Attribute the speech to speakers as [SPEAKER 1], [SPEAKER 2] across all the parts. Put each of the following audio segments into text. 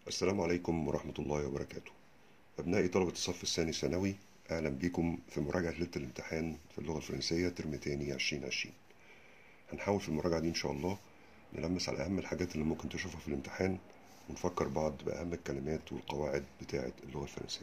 [SPEAKER 1] السلام عليكم ورحمة الله وبركاته أبنائي طلبة الصف الثاني ثانوي أهلا بكم في مراجعة ليلة الامتحان في اللغة الفرنسية ترم تاني 2020 هنحاول في المراجعة دي إن شاء الله نلمس على أهم الحاجات اللي ممكن تشوفها في الامتحان ونفكر بعض بأهم الكلمات والقواعد بتاعة اللغة الفرنسية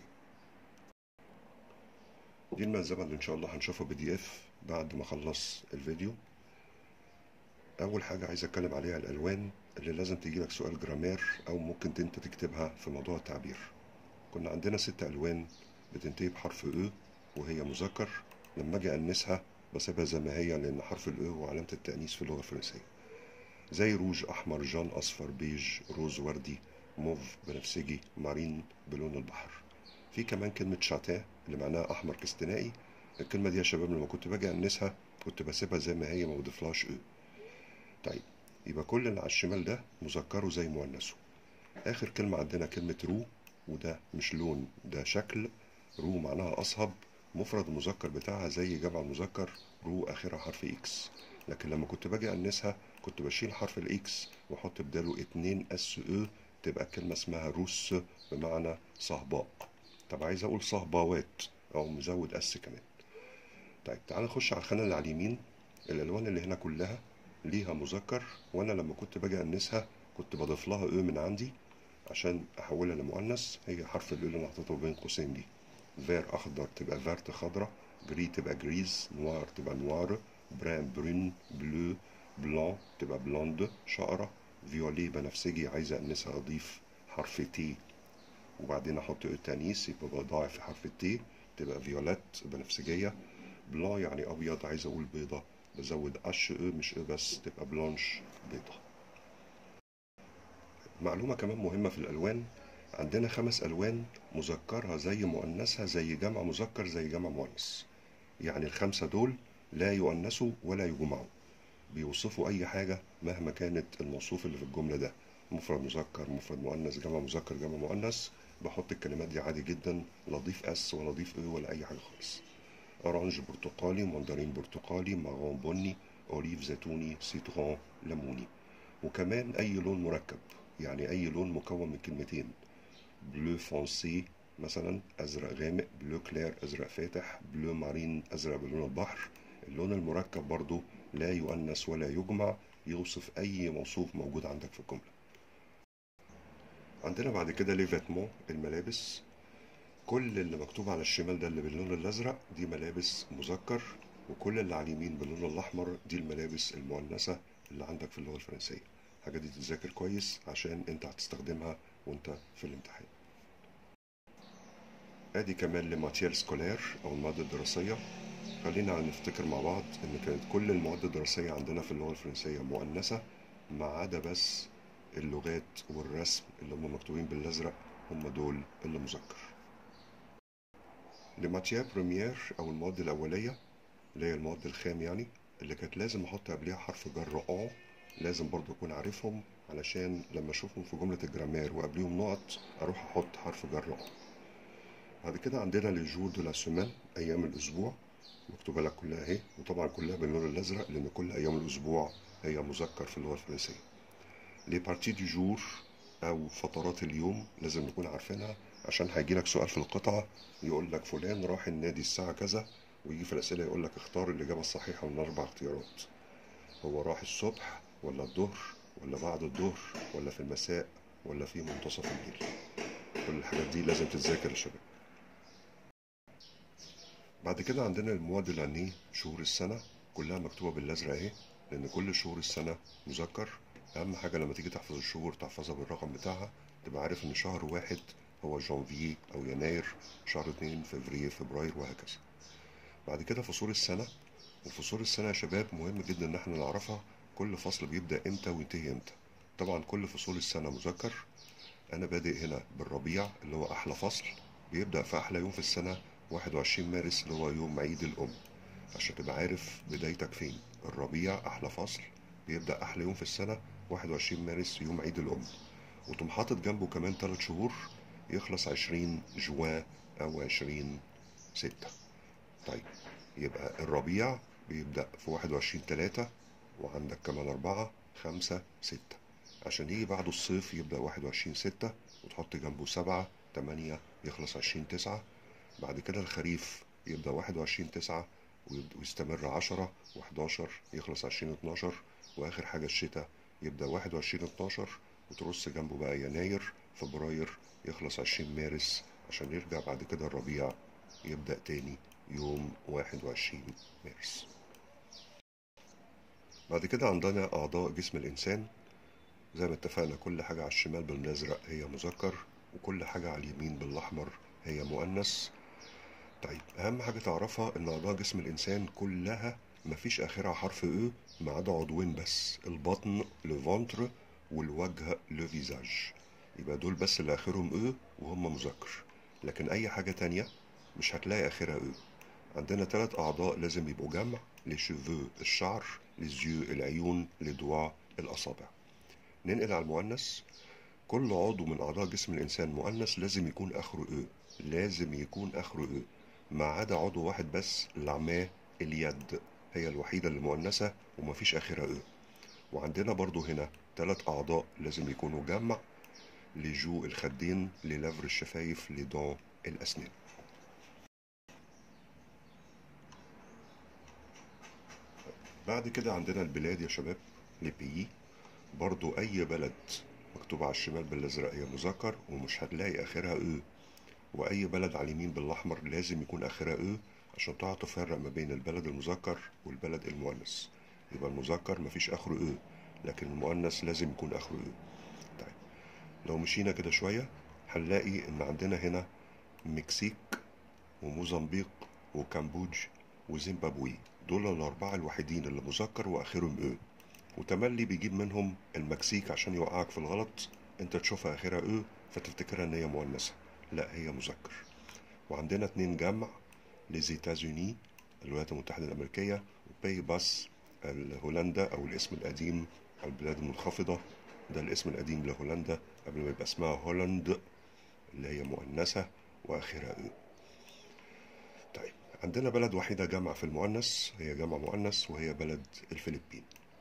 [SPEAKER 1] دي الملزمة اللي إن شاء الله هنشوفها بي دي إف بعد ما أخلص الفيديو أول حاجة عايز أتكلم عليها الألوان اللي لازم تجيلك سؤال جرامير أو ممكن أنت تكتبها في موضوع التعبير كنا عندنا ست ألوان بتنتهي بحرف أو وهي مذكر لما أجي أنسها بسيبها زي ما هي لأن حرف الأو هو علامة التأنيث في اللغة الفرنسية زي روج أحمر جان أصفر بيج روز وردي موف بنفسجي مارين بلون البحر في كمان كلمة شاتان اللي معناها أحمر كاستنائي الكلمة دي يا شباب لما كنت باجي أنسها كنت بسيبها زي ما هي ما بضيفلهاش أو طيب يبقى كل اللي على الشمال ده مذكره زي مؤنثه آخر كلمة عندنا كلمة رو وده مش لون ده شكل رو معناها أصهب مفرد المذكر بتاعها زي جمع المذكر رو آخرها حرف إكس لكن لما كنت باجي أنسها كنت بشيل حرف الإكس وأحط بداله اتنين أس أو تبقى الكلمة اسمها روس بمعنى صهباء طب عايز أقول صهباوات أو مزود أس كمان طيب تعال نخش على الخانة اللي على اليمين الألوان اللي هنا كلها ليها مذكر وأنا لما كنت باجي أنسها كنت بضيف لها أو من عندي عشان أحولها لمؤنث هي حرف الأو اللي أنا حاططه بين قوسين دي فير أخضر تبقى فيرت خضرة جري تبقى جريز نوار تبقى نوار بران برون بلو بلان تبقى بلوند شقرة فيولي بنفسجي عايزة أنسها أضيف حرف تي وبعدين أحط أو تانيس يبقى بضاعف حرف التي تبقى فيولات بنفسجية بلان يعني أبيض عايز أقول بيضة بزود أش أو مش أو بس تبقى بلانش بيضة معلومة كمان مهمة في الألوان عندنا خمس ألوان مذكرها زي مؤنثها زي جمع مذكر زي جمع مؤنث يعني الخمسة دول لا يؤنثوا ولا يجمعوا بيوصفوا أي حاجة مهما كانت الموصوف اللي في الجملة ده مفرد مذكر مفرد مؤنث جمع مذكر جمع مؤنث بحط الكلمات دي عادي جدا لا أضيف أس ولا أضيف أو ولا أي حاجة خالص أورانج برتقالي مندرين برتقالي مارون بني أوليف زيتوني سيترون ليموني وكمان أي لون مركب يعني أي لون مكون من كلمتين بلو فونسي مثلا أزرق غامق بلو كلير أزرق فاتح بلو مارين أزرق بلون البحر اللون المركب برضو لا يؤنث ولا يجمع يوصف أي موصوف موجود عندك في الجملة عندنا بعد كده لي فيتمون الملابس كل اللي مكتوب على الشمال ده اللي باللون الأزرق دي ملابس مذكر وكل اللي على اليمين باللون الأحمر دي الملابس المؤنثة اللي عندك في اللغة الفرنسية الحاجة دي تتذاكر كويس عشان انت هتستخدمها وانت في الامتحان ادي كمان لماتير سكولير او المواد الدراسية خلينا نفتكر مع بعض ان كانت كل المواد الدراسية عندنا في اللغة الفرنسية مؤنثة ما عدا بس اللغات والرسم اللي هم مكتوبين بالازرق هم دول اللي مذكر لماتير بريمير او المواد الاولية اللي هي المواد الخام يعني اللي كانت لازم احط قبلها حرف جر اون لازم برضو اكون عارفهم علشان لما اشوفهم في جملة الجرامير وقبليهم نقط اروح احط حرف جر اون بعد كده عندنا لي جور دو لا سيمان ايام الاسبوع مكتوبه لك كلها اهي وطبعا كلها باللون الازرق لان كل ايام الاسبوع هي مذكر في اللغه الفرنسيه لي بارتي دو جور او فترات اليوم لازم نكون عارفينها عشان هيجي لك سؤال في القطعه يقول لك فلان راح النادي الساعه كذا ويجي في الاسئله يقول لك اختار الاجابه الصحيحه من اربع اختيارات هو راح الصبح ولا الظهر ولا بعد الظهر ولا في المساء ولا في منتصف الليل كل الحاجات دي لازم تتذاكر يا شباب بعد كده عندنا المواد العنيه شهور السنة كلها مكتوبة بالأزرق اهي لأن كل شهور السنة مذكر أهم حاجة لما تيجي تحفظ الشهور تحفظها بالرقم بتاعها تبقى عارف إن شهر واحد هو جانفييه أو يناير شهر اتنين فبراير فبراير وهكذا بعد كده فصول السنة وفصول السنة يا شباب مهم جدا إن احنا نعرفها كل فصل بيبدأ امتى وينتهي امتى طبعا كل فصول السنة مذكر أنا بادئ هنا بالربيع اللي هو أحلى فصل بيبدأ في أحلى يوم في السنة 21 مارس اللي هو يوم عيد الأم عشان تبقى عارف بدايتك فين الربيع أحلى فصل بيبدأ أحلى يوم في السنة 21 مارس يوم عيد الأم وتقوم حاطط جنبه كمان تلات شهور يخلص 20 جوان أو 20 ستة طيب يبقى الربيع بيبدأ في 21 تلاتة وعندك كمان أربعة خمسة ستة عشان يجي بعده الصيف يبدأ واحد وعشرين ستة وتحط جنبه سبعة تمانية يخلص عشرين تسعة بعد كده الخريف يبدأ واحد وعشرين تسعة ويستمر عشرة وحداشر يخلص عشرين اتناشر وآخر حاجة الشتاء يبدأ واحد وعشرين اتناشر وترص جنبه بقى يناير فبراير يخلص عشرين مارس عشان يرجع بعد كده الربيع يبدأ تاني يوم واحد وعشرين مارس بعد كده عندنا أعضاء جسم الإنسان زي ما اتفقنا كل حاجة على الشمال بالأزرق هي مذكر وكل حاجة على اليمين بالأحمر هي مؤنث طيب أهم حاجة تعرفها إن أعضاء جسم الإنسان كلها مفيش آخرها حرف أو ما عدا عضوين بس البطن لو فونتر والوجه لو فيزاج يبقى دول بس اللي آخرهم أو وهم مذكر لكن أي حاجة تانية مش هتلاقي آخرها أو عندنا ثلاث أعضاء لازم يبقوا جمع لي شيفو الشعر لي زيو العيون لي دوا الأصابع ننقل على المؤنث كل عضو من أعضاء جسم الإنسان مؤنث لازم يكون آخره أو لازم يكون آخره أو ما عدا عضو واحد بس لعماه اليد هي الوحيدة اللي مؤنثة ومفيش آخرها أو وعندنا برضو هنا ثلاث أعضاء لازم يكونوا جمع لجو الخدين للافر الشفايف لدون الأسنان بعد كده عندنا البلاد يا شباب لبيي برضو أي بلد مكتوب على الشمال بالأزرق هي مذكر ومش هتلاقي آخرها أو وأي بلد على اليمين بالأحمر لازم يكون آخرها أو عشان تعرف تفرق ما بين البلد المذكر والبلد المؤنث يبقى المذكر مفيش آخره أو لكن المؤنث لازم يكون آخره أو طيب لو مشينا كده شوية هنلاقي إن عندنا هنا مكسيك وموزمبيق وكامبودج وزيمبابوي دول الأربعة الوحيدين اللي مذكر وآخرهم أو وتملي بيجيب منهم المكسيك عشان يوقعك في الغلط انت تشوفها اخرها او فتفتكرها ان هي مؤنثة لا هي مذكر وعندنا اتنين جمع لزيتازوني الولايات المتحدة الأمريكية وباي باس هولندا أو الاسم القديم البلاد المنخفضة ده الاسم القديم لهولندا قبل ما يبقى اسمها هولند اللي هي مؤنثة وآخرها او طيب عندنا بلد وحيدة جمع في المؤنث هي جمع مؤنث وهي بلد الفلبين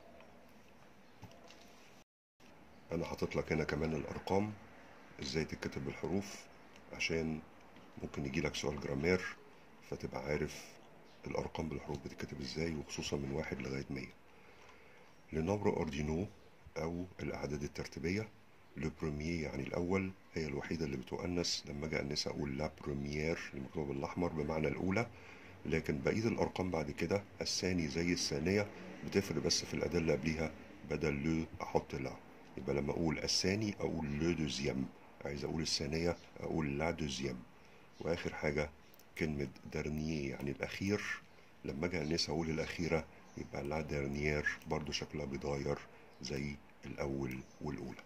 [SPEAKER 1] انا حاطط لك هنا كمان الارقام ازاي تتكتب بالحروف عشان ممكن يجي لك سؤال جرامير فتبقى عارف الارقام بالحروف بتتكتب ازاي وخصوصا من واحد لغايه مية لنمبر اوردينو او الاعداد الترتيبيه لو بروميير يعني الاول هي الوحيده اللي بتؤنث لما اجي انسى اقول لا بروميير المكتوبه بالاحمر بمعنى الاولى لكن بقيه الارقام بعد كده الثاني زي الثانيه بتفرق بس في الاداه اللي قبليها بدل لو احط لا يبقى لما اقول الثاني اقول لو دوزيام عايز اقول الثانيه اقول لا دوزيام واخر حاجه كلمه دارنيي يعني الاخير لما اجي انسى اقول الاخيره يبقى لا دارنيير برضو شكلها بيتغير زي الاول والاولى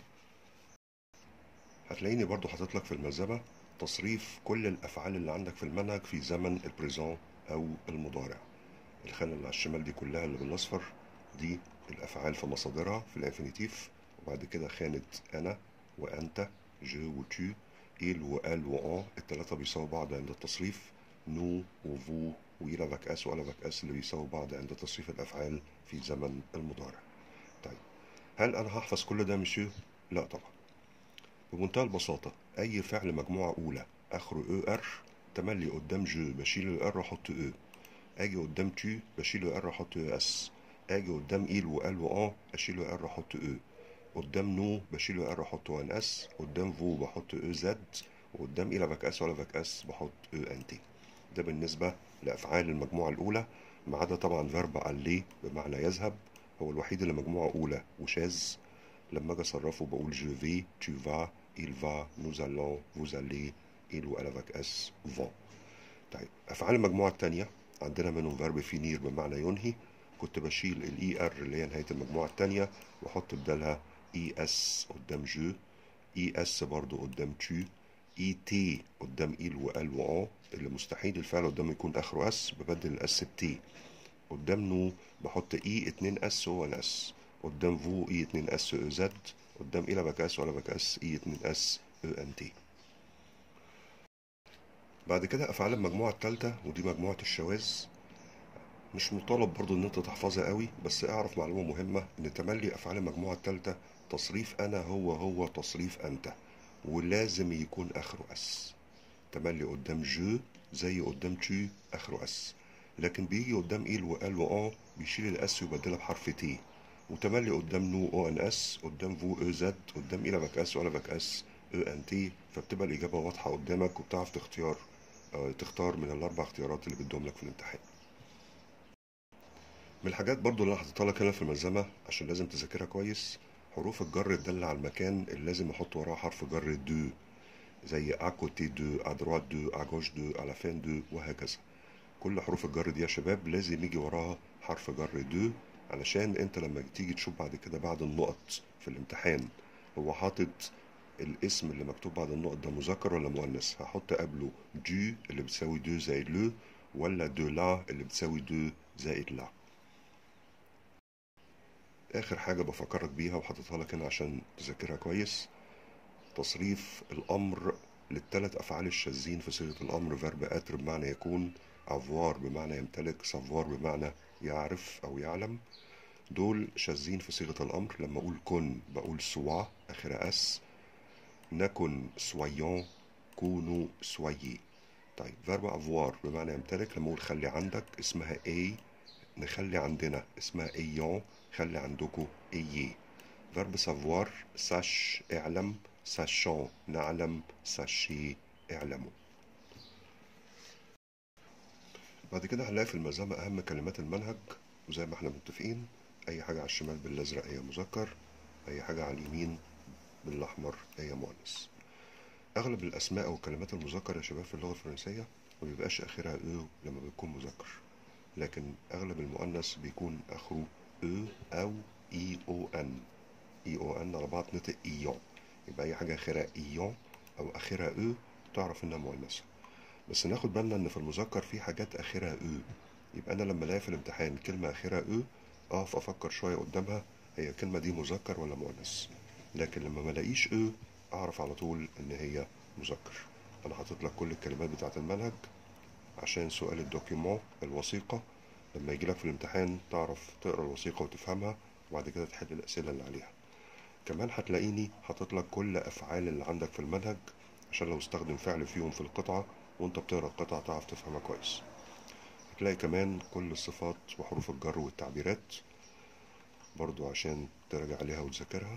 [SPEAKER 1] هتلاقيني برضو حاطط لك في الملزمه تصريف كل الافعال اللي عندك في المنهج في زمن البريزون او المضارع الخانه اللي على الشمال دي كلها اللي بالاصفر دي الافعال في مصادرها في الانفينيتيف وبعد كده خانة أنا وأنت جو وتو إل وأل وأن التلاتة بيساووا بعض عند التصريف نو وفو وإلى فاك أس وألا فاك أس اللي بيساووا بعض عند تصريف الأفعال في زمن المضارع طيب هل أنا هحفظ كل ده مشيو؟ لا طبعا بمنتهى البساطة أي فعل مجموعة أولى آخره أو آر تملي قدام جو بشيل الآر أحط أو أجي قدام تو بشيل الآر أحط أو أس اجي قدام ايل وال وان اشيله ار احط او قدام نو بشيله ار احط ان اس قدام فو بحط او زد وقدام الى فاك اس ولا فاك اس بحط او ان تي ده بالنسبه لافعال المجموعه الاولى ما عدا طبعا فيرب عليه بمعنى يذهب هو الوحيد اللي مجموعه اولى وشاذ لما اجي اصرفه بقول جو في tu vas il va nous allons vous allez il و الا فاك اس vont طيب افعال المجموعه الثانيه عندنا منهم فيرب فينير بمعنى ينهي كنت بشيل الاي ار اللي هي نهايه المجموعه الثانيه واحط بدالها اي اس قدام جو اي اس برضو قدام تو اي تي قدام ايل وال وان اللي مستحيل الفعل قدامه يكون اخره اس ببدل الاس بتي قدام نو بحط اي 2 اس هو الاس قدام فو اي 2 اس او زد قدام الى باك اس ولا باك اس اي 2 اس او ان تي بعد كده افعال المجموعه الثالثه ودي مجموعه الشواذ مش مطالب برضو ان انت تحفظها قوي بس اعرف معلومة مهمة ان تملي افعال المجموعة الثالثة تصريف انا هو هو تصريف انت ولازم يكون اخره اس تملي قدام جو زي قدام تشو اخره اس لكن بيجي قدام ايل وال وان بيشيل الاس ويبدلها بحرف تي وتملي قدام نو او ان اس قدام فو او زد قدام ايلا باك اس ولا باك اس او ان تي فبتبقى الاجابه واضحه قدامك وبتعرف تختار آه، تختار من الاربع اختيارات اللي بدهم لك في الامتحان من الحاجات برضو اللي انا حاططها لك هنا في الملزمه عشان لازم تذاكرها كويس حروف الجر تدل على المكان اللي لازم احط وراه حرف جر دو زي à côté de à droite de à gauche de à la fin de وهكذا كل حروف الجر دي يا شباب لازم يجي وراها حرف جر دو علشان انت لما تيجي تشوف بعد كده بعد النقط في الامتحان هو حاطط الاسم اللي مكتوب بعد النقط ده مذكر ولا مؤنث هحط قبله دو اللي بتساوي دو زائد لو ولا دو لا اللي بتساوي دو زائد لا اخر حاجه بفكرك بيها وحاططها لك هنا عشان تذاكرها كويس تصريف الامر للثلاث افعال الشاذين في صيغه الامر فيرب اتر بمعنى يكون افوار بمعنى يمتلك سافوار بمعنى يعرف او يعلم دول شاذين في صيغه الامر لما اقول كن بقول سوا اخرها اس نكن سويون كونوا سويي طيب فيرب افوار بمعنى يمتلك لما اقول خلي عندك اسمها اي نخلي عندنا اسمها ايون خلي عندكم ايي فيرب سافوار ساش اعلم ساشون نعلم ساشي اعلموا بعد كده هنلاقي في الملزمة أهم كلمات المنهج وزي ما احنا متفقين أي حاجة على الشمال بالأزرق هي مذكر أي حاجة على اليمين بالأحمر هي مؤنث أغلب الأسماء أو الكلمات المذكر يا شباب في اللغة الفرنسية ما بيبقاش آخرها أو لما بيكون مذكر لكن أغلب المؤنث بيكون آخره أو أو إي أو أن إي أو أن على بعض نطق إيون يبقى أي حاجة آخرها إيون أو آخرها أو تعرف إنها مؤنثة بس ناخد بالنا إن في المذكر في حاجات آخرها أو يبقى أنا لما ألاقي في الامتحان كلمة آخرها أو أقف أفكر شوية قدامها هي الكلمة دي مذكر ولا مؤنث لكن لما ما الاقيش أو أعرف على طول إن هي مذكر أنا حاطط لك كل الكلمات بتاعة المنهج عشان سؤال الدوكيمون الوثيقة لما يجي لك في الامتحان تعرف تقرا الوثيقة وتفهمها وبعد كده تحل الأسئلة اللي عليها كمان هتلاقيني حاطط لك كل أفعال اللي عندك في المنهج عشان لو استخدم فعل فيهم في القطعة وانت بتقرا القطعة تعرف تفهمها كويس هتلاقي كمان كل الصفات وحروف الجر والتعبيرات برضو عشان تراجع عليها وتذاكرها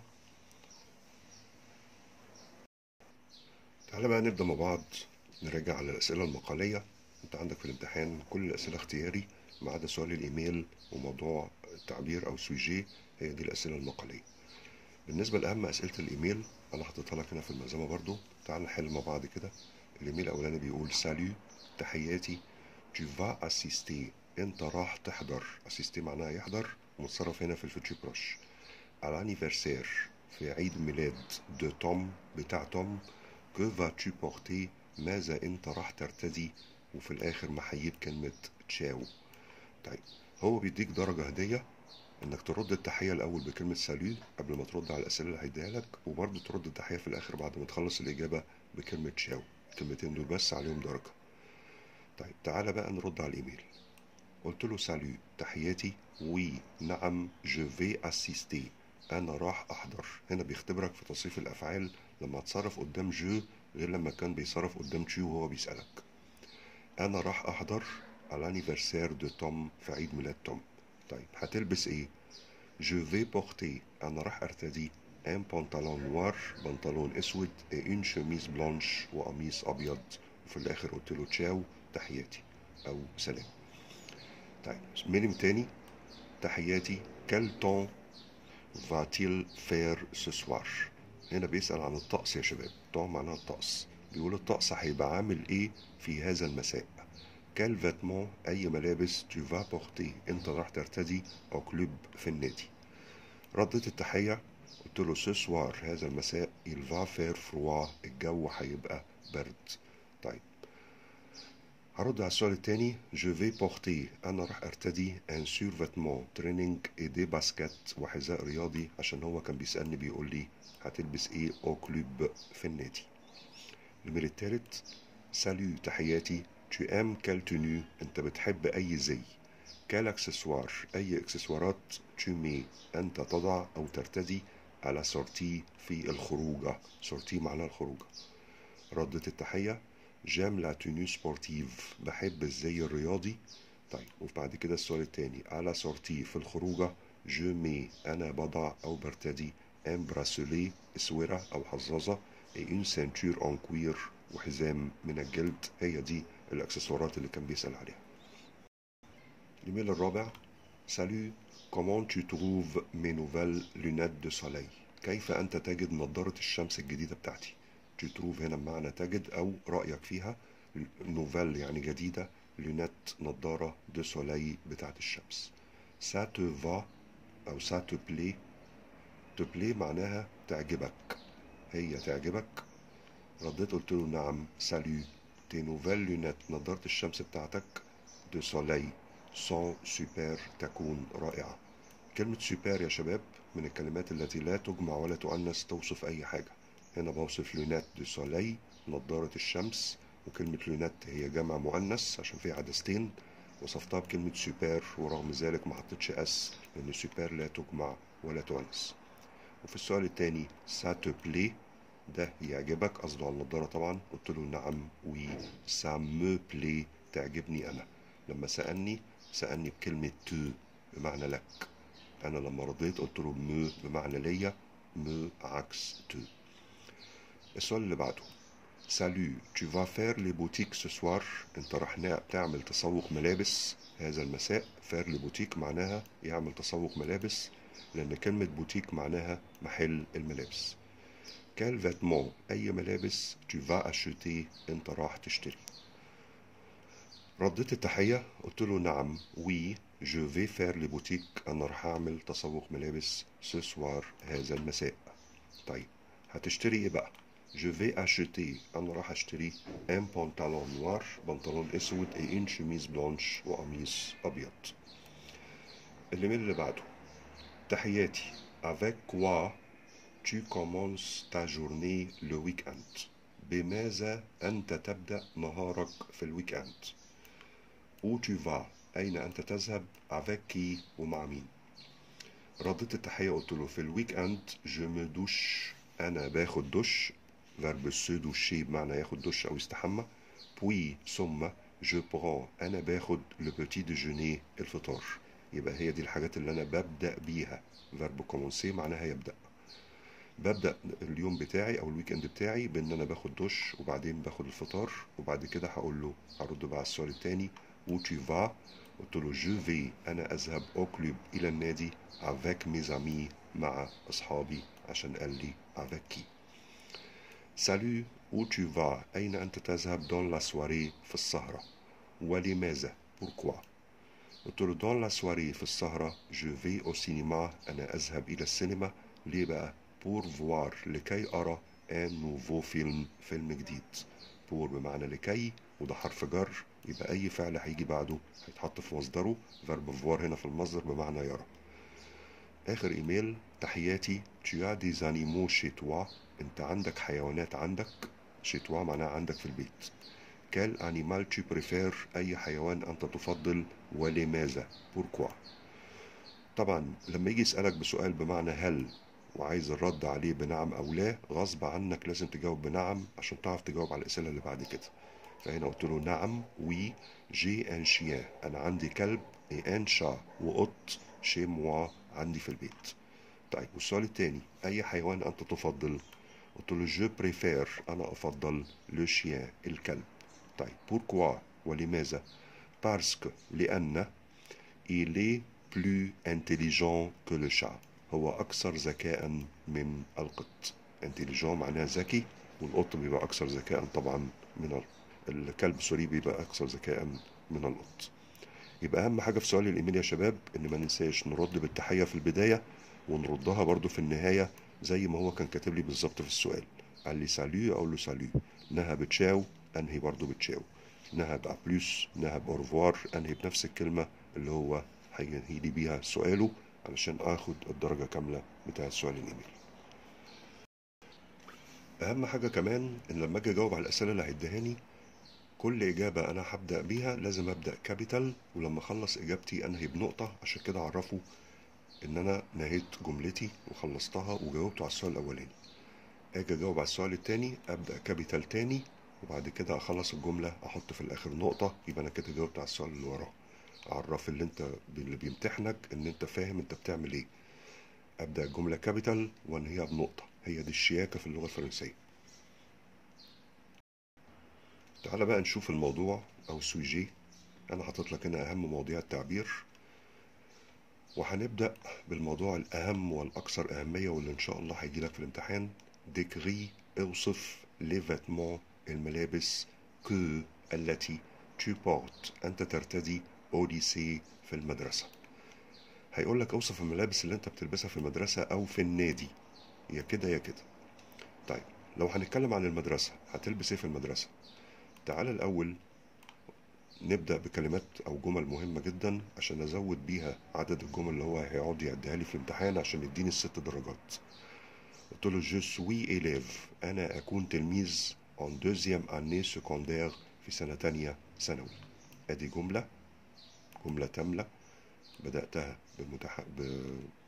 [SPEAKER 1] تعالى بقى نبدأ مع بعض نراجع على الأسئلة المقالية انت عندك في الامتحان كل الأسئلة اختياري ما عدا سؤال الإيميل وموضوع التعبير أو سويجي هي دي الأسئلة المقالية بالنسبة لأهم أسئلة الإيميل أنا حطيتها لك هنا في الملزمة برضو تعال نحل مع بعض كده الإيميل الأولاني بيقول سالو تحياتي tu vas assister أنت راح تحضر assister معناها يحضر ومتصرف هنا في الفيتشر بروش على anniversaire في عيد ميلاد دو توم بتاع توم que vas-tu porter ماذا أنت راح ترتدي وفي الآخر محييه بكلمة تشاو طيب هو بيديك درجة هدية انك ترد التحية الاول بكلمة سالو قبل ما ترد على الاسئلة اللي هيديها لك وبرضه ترد التحية في الاخر بعد ما تخلص الاجابة بكلمة شاو الكلمتين دول بس عليهم درجة طيب تعالى بقى نرد على الايميل قلت له سالو تحياتي وي نعم جو في اسيستي انا راح احضر هنا بيختبرك في تصريف الافعال لما تصرف قدام جو غير لما كان بيصرف قدام تشو وهو بيسألك انا راح احضر على anniversaire دو توم في عيد ميلاد توم طيب هتلبس ايه جو في بورتي انا راح ارتدي ان بنطلون نوار بنطلون اسود et une chemise بلانش وقميص ابيض وفي الاخر قلت له تشاو تحياتي او سلام طيب مينيم تاني تحياتي quel temps va-t-il faire ce soir هنا بيسأل عن الطقس يا شباب طبعا معناها الطقس بيقول الطقس هيبقى عامل ايه في هذا المساء quel vêtement أي ملابس tu vas porter أنت راح ترتدي أو كلوب في النادي ردت التحية قلت له ce soir هذا المساء il va faire froid الجو هيبقى برد طيب هرد على السؤال التاني je vais porter أنا راح أرتدي un survêtement training et des baskets وحذاء رياضي عشان هو كان بيسألني بيقول لي هتلبس ايه أو كلوب في النادي الإيميل التالت سالو تحياتي tu aimes quelle tenue انت بتحب اي زي quel accessoire اي اكسسوارات tu mets انت تضع او ترتدي على سورتي في الخروجة سورتي معناها الخروجة ردت التحية جام لا توني سبورتيف بحب الزي الرياضي طيب وبعد كده السؤال التاني على سورتي في الخروجة جو مي أنا بضع أو برتدي ان براسولي اسورة أو حظاظة et une ceinture en cuir وحزام من الجلد هي دي الاكسسوارات اللي كان بيسأل عليها الايميل الرابع سالو comment tu trouves mes nouvelles lunettes de soleil كيف أنت تجد نظارة الشمس الجديدة بتاعتي tu trouves هنا بمعنى تجد أو رأيك فيها نوفيل يعني جديدة لونات نظارة دو سولاي بتاعت الشمس ça te va أو ça te plaît te plaît معناها تعجبك هي تعجبك رديت قلت له نعم سالو تي نوفيل لونات نظارة الشمس بتاعتك دو سولاي سون سوبر تكون رائعة كلمة سوبر يا شباب من الكلمات التي لا تجمع ولا تؤنث توصف أي حاجة هنا بوصف لونات دو سولاي نظارة الشمس وكلمة لونات هي جمع مؤنث عشان فيها عدستين وصفتها بكلمة سوبر ورغم ذلك ما حطيتش اس لأن سوبر لا تجمع ولا تؤنث وفي السؤال التاني سا تو بلي ده يعجبك قصده على النضارة طبعا قلت له نعم وي سا مو بلي تعجبني أنا لما سألني سألني بكلمة تو بمعنى لك أنا لما رضيت قلت له مو بمعنى ليا مو عكس تو السؤال اللي بعده سالو tu vas faire les boutiques ce soir انت راح تعمل تسوق ملابس هذا المساء فير لي بوتيك معناها يعمل تسوق ملابس لأن كلمة بوتيك معناها محل الملابس كال فيتمون أي ملابس tu vas acheter أنت راح تشتري رديت التحية قلت له نعم وي جو في فير لي بوتيك أنا راح أعمل تسوق ملابس ce soir هذا المساء طيب هتشتري إيه بقى je vais acheter أنا راح أشتري un pantalon noir بنطلون أسود et une chemise blanche وقميص أبيض الإيميل اللي بعده تحياتي avec quoi tu commences ta journée le week-end بماذا أنت تبدأ نهارك في الويك أند où tu vas أين أنت تذهب avec qui ومع مين رديت التحية قلت له في الويك أند je me douche أنا باخد دش فيرب سو دوشي بمعنى ياخد دش أو يستحمى بوي ثم جو prends أنا باخد لو بوتي ديجوني الفطار يبقى هي دي الحاجات اللي أنا ببدأ بيها فيرب كومونسي معناها يبدأ ببدأ اليوم بتاعي أو الويك إند بتاعي بإن أنا باخد دش وبعدين باخد الفطار وبعد كده هقول له هرد بقى على السؤال التاني où tu vas قلت له جو في أنا أذهب أو كلوب إلى النادي avec mes amis مع أصحابي عشان قال لي avec qui سالو où tu vas أين أنت تذهب دون لا soirée في السهرة ولماذا pourquoi قلت له دون لا soirée في السهرة جو في au cinéma أنا أذهب إلى السينما ليه بقى pour voir لكي أرى un nouveau film فيلم جديد pour بمعنى لكي وده حرف جر يبقى أي فعل هيجي بعده هيتحط في مصدره فيرب فوار هنا في المصدر بمعنى يرى آخر إيميل تحياتي tu as des animaux chez toi أنت عندك حيوانات عندك chez toi معناها عندك في البيت quel animal tu préfères أي حيوان أنت تفضل ولماذا pourquoi طبعا لما يجي يسألك بسؤال بمعنى هل وعايز الرد عليه بنعم أو لا غصب عنك لازم تجاوب بنعم عشان تعرف تجاوب على الأسئلة اللي بعد كده فهنا قلت له نعم وي جي ان شيان أنا عندي كلب اي ان شا وقط شي موا عندي في البيت طيب والسؤال التاني أي حيوان أنت تفضل قلت له جو بريفير أنا أفضل لو شيان الكلب طيب بوركوا ولماذا بارسكو لأن il est plus intelligent que le chat هو أكثر ذكاء من القط intelligent معناها ذكي والقط بيبقى أكثر ذكاء طبعا من الكلب سوري بيبقى أكثر ذكاء من القط يبقى أهم حاجة في سؤال الإيميل يا شباب إن ما ننساش نرد بالتحية في البداية ونردها برضو في النهاية زي ما هو كان كاتب لي بالظبط في السؤال قال لي سالو أقول له سالو نهى بتشاو أنهي برضو بتشاو نهى بأبلوس نهى بأورفوار أنهي بنفس الكلمة اللي هو هينهي لي بيها سؤاله علشان اخد الدرجة كاملة بتاعة سؤال الايميل اهم حاجة كمان ان لما اجي اجاوب على الاسئلة اللي هيدهاني كل اجابة انا هبدأ بيها لازم ابدأ كابيتال ولما اخلص اجابتي انهي بنقطة عشان كده اعرفه ان انا نهيت جملتي وخلصتها وجاوبت على السؤال الاولاني اجي اجاوب على السؤال التاني ابدا كابيتال تاني وبعد كده اخلص الجمله احط في الاخر نقطه يبقى انا كده جاوبت على السؤال اللي وراه عرف اللي انت اللي بيمتحنك ان انت فاهم انت بتعمل ايه ابدا الجمله كابيتال وانهيها بنقطه هي دي الشياكه في اللغه الفرنسيه تعال بقى نشوف الموضوع او السويجي انا حاطط لك هنا اهم مواضيع التعبير وهنبدا بالموضوع الاهم والاكثر اهميه واللي ان شاء الله هيجي لك في الامتحان ديكري اوصف لي فيتمون الملابس كو التي tu portes انت ترتدي au lycée في المدرسه هيقول لك اوصف الملابس اللي انت بتلبسها في المدرسه او في النادي يا كده يا كده طيب لو هنتكلم عن المدرسه هتلبس ايه في المدرسه تعال الاول نبدأ بكلمات أو جمل مهمة جدا عشان أزود بيها عدد الجمل اللي هو هيقعد يعديها لي في الامتحان عشان يديني الست درجات قلت له جو سوي إليف أنا أكون تلميذ en deuxième année secondaire في سنة تانية ثانوي أدي جملة جملة كاملة بدأتها بمتح... ب...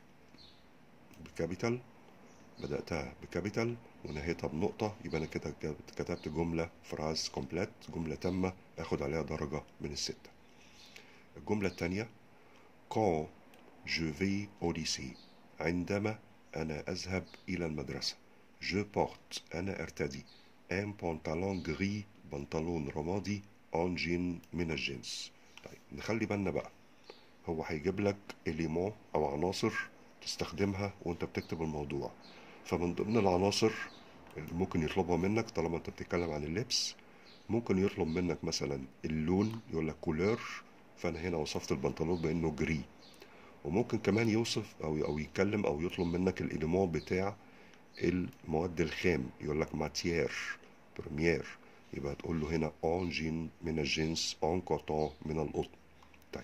[SPEAKER 1] بكابيتال بدأتها بكابيتال ونهيتها بنقطة يبقى أنا كده كتبت جملة فراز كومبليت جملة تامة أخد عليها درجة من الستة الجملة التانية quand je vais au lycée عندما أنا أذهب إلى المدرسة je porte أنا أرتدي un pantalon gris بنطلون رمادي en jean من الجنس طيب نخلي بالنا بقى هو هيجيب لك إليمون أو عناصر تستخدمها وأنت بتكتب الموضوع فمن ضمن العناصر اللي ممكن يطلبها منك طالما انت بتتكلم عن اللبس ممكن يطلب منك مثلا اللون يقول لك كولور فانا هنا وصفت البنطلون بانه جري وممكن كمان يوصف او او يتكلم او يطلب منك الاليمون بتاع المواد الخام يقول لك ماتيير بريمير يبقى تقول له هنا اون جين من الجنس اون كوتون من القطن طيب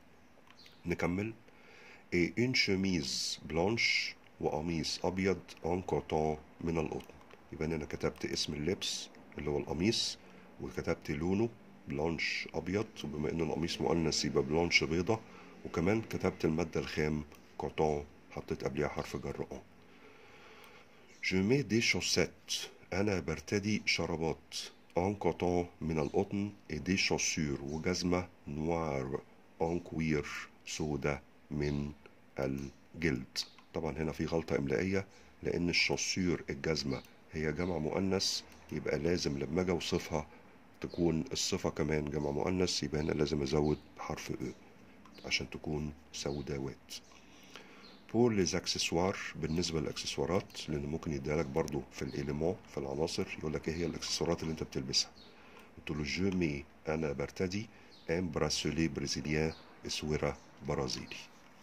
[SPEAKER 1] نكمل et une chemise blanche وقميص ابيض اون كوتون من القطن يبقى انا كتبت اسم اللبس اللي هو القميص وكتبت لونه بلانش ابيض وبما ان القميص مؤنث يبقى بلانش بيضة وكمان كتبت المادة الخام كوتون حطيت قبلها حرف جر اون جو مي دي شوسيت انا برتدي شرابات اون كوتون من القطن اي دي شوسور وجزمة نوار اون كوير سودا من الجلد طبعا هنا في غلطة إملائية لأن الشاسير الجزمة هي جمع مؤنث يبقى لازم لما أجي أوصفها تكون الصفة كمان جمع مؤنث يبقى أنا لازم أزود حرف أ عشان تكون سوداوات بور ليز اكسسوار بالنسبة للأكسسوارات لأن ممكن يديها لك برضو في الإيليمون في العناصر يقول لك إيه هي الأكسسوارات اللي أنت بتلبسها قلت له جو مي أنا برتدي ان براسولي برازيليان اسورة برازيلي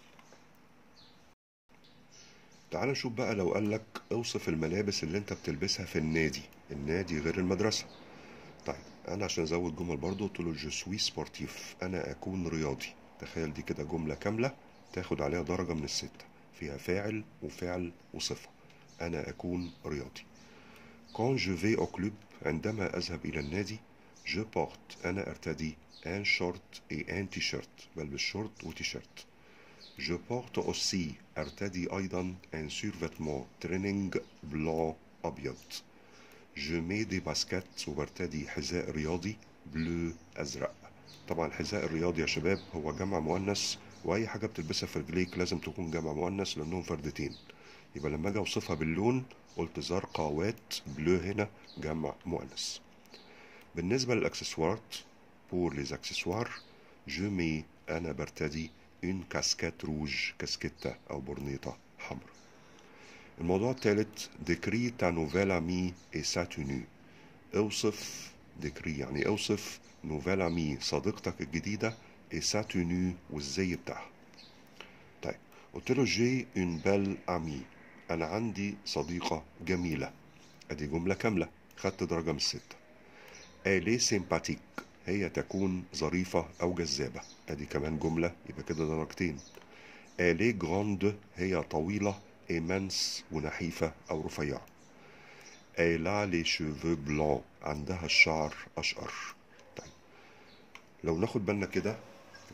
[SPEAKER 1] تعال نشوف بقى لو قالك اوصف الملابس اللي انت بتلبسها في النادي النادي غير المدرسة طيب انا عشان ازود جمل برضو قلت له جو سوي سبورتيف انا اكون رياضي تخيل دي كده جملة كاملة تاخد عليها درجة من الستة فيها فاعل وفعل وصفة انا اكون رياضي كون جو في او كلوب عندما اذهب الى النادي جو بورت انا ارتدي ان شورت اي ان تيشيرت بلبس شورت وتيشيرت Je porte aussi ارتدي أيضا un survêtement training blanc أبيض. Je mets des baskets وبرتدي حذاء رياضي بلو أزرق. طبعا الحذاء الرياضي يا شباب هو جمع مؤنث وأي حاجة بتلبسها في رجليك لازم تكون جمع مؤنث لأنهم فردتين. يبقى لما أجي أوصفها باللون قلت زرقاوات بلو هنا جمع مؤنث. بالنسبة للأكسسوارات pour les accessoires je mets أنا برتدي une casquette rouge كاسكيتة أو برنيطة حمراء الموضوع الثالث décris ta nouvelle amie et sa tenue اوصف décris يعني اوصف nouvelle amie صديقتك الجديدة et sa tenue والزي بتاعها طيب قلت له j'ai une belle amie أنا عندي صديقة جميلة أدي جملة كاملة خدت درجة من الستة elle est sympathique هي تكون ظريفة أو جذابة أدي كمان جملة يبقى كده درجتين آلي جراند هي طويلة إيمانس ونحيفة أو رفيعة آلا لي شوفو بلون عندها الشعر أشقر طيب لو ناخد بالنا كده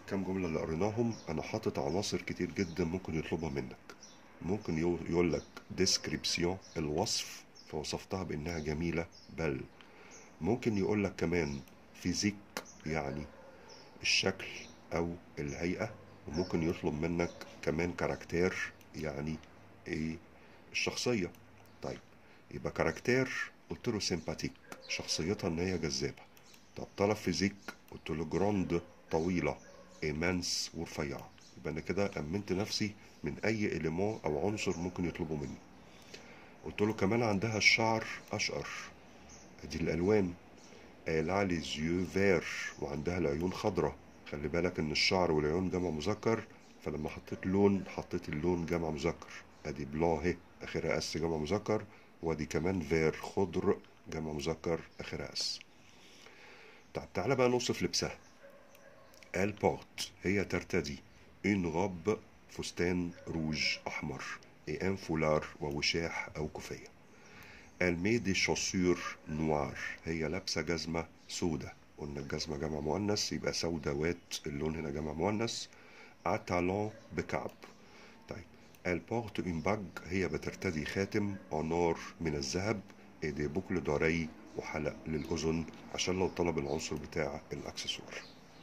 [SPEAKER 1] الكام جملة اللي قريناهم أنا حاطط عناصر كتير جدا ممكن يطلبها منك ممكن يقول لك description الوصف فوصفتها بإنها جميلة بل ممكن يقول لك كمان فيزيك يعني الشكل أو الهيئة وممكن يطلب منك كمان كاركتير يعني إيه الشخصية طيب يبقى كاركتير قلت له سيمباتيك شخصيتها إن هي جذابة طب طلب فيزيك قلت له جراند طويلة إيمانس ورفيعة يبقى أنا كده أمنت نفسي من أي إليمون أو عنصر ممكن يطلبه مني قلت له كمان عندها الشعر أشقر أدي الألوان قال لي زيو فير وعندها العيون خضرة خلي بالك إن الشعر والعيون جمع مذكر فلما حطيت لون حطيت اللون جمع مذكر أدي بلان أهي آخرها أس جمع مذكر وأدي كمان فير خضر جمع مذكر آخرها أس طب تعالى بقى نوصف لبسها قال بورت هي ترتدي اون غوب فستان روج أحمر et un foulard ووشاح أو كوفية elle met des chaussures noires هي لابسة جزمة سودة قلنا الجزمة جمع مؤنث يبقى سوداوات اللون هنا جمع مؤنث à talons بكعب طيب elle porte une bague هي بترتدي خاتم en or من الذهب et des boucles d'oreilles وحلق للأذن عشان لو طلب العنصر بتاع الأكسسوار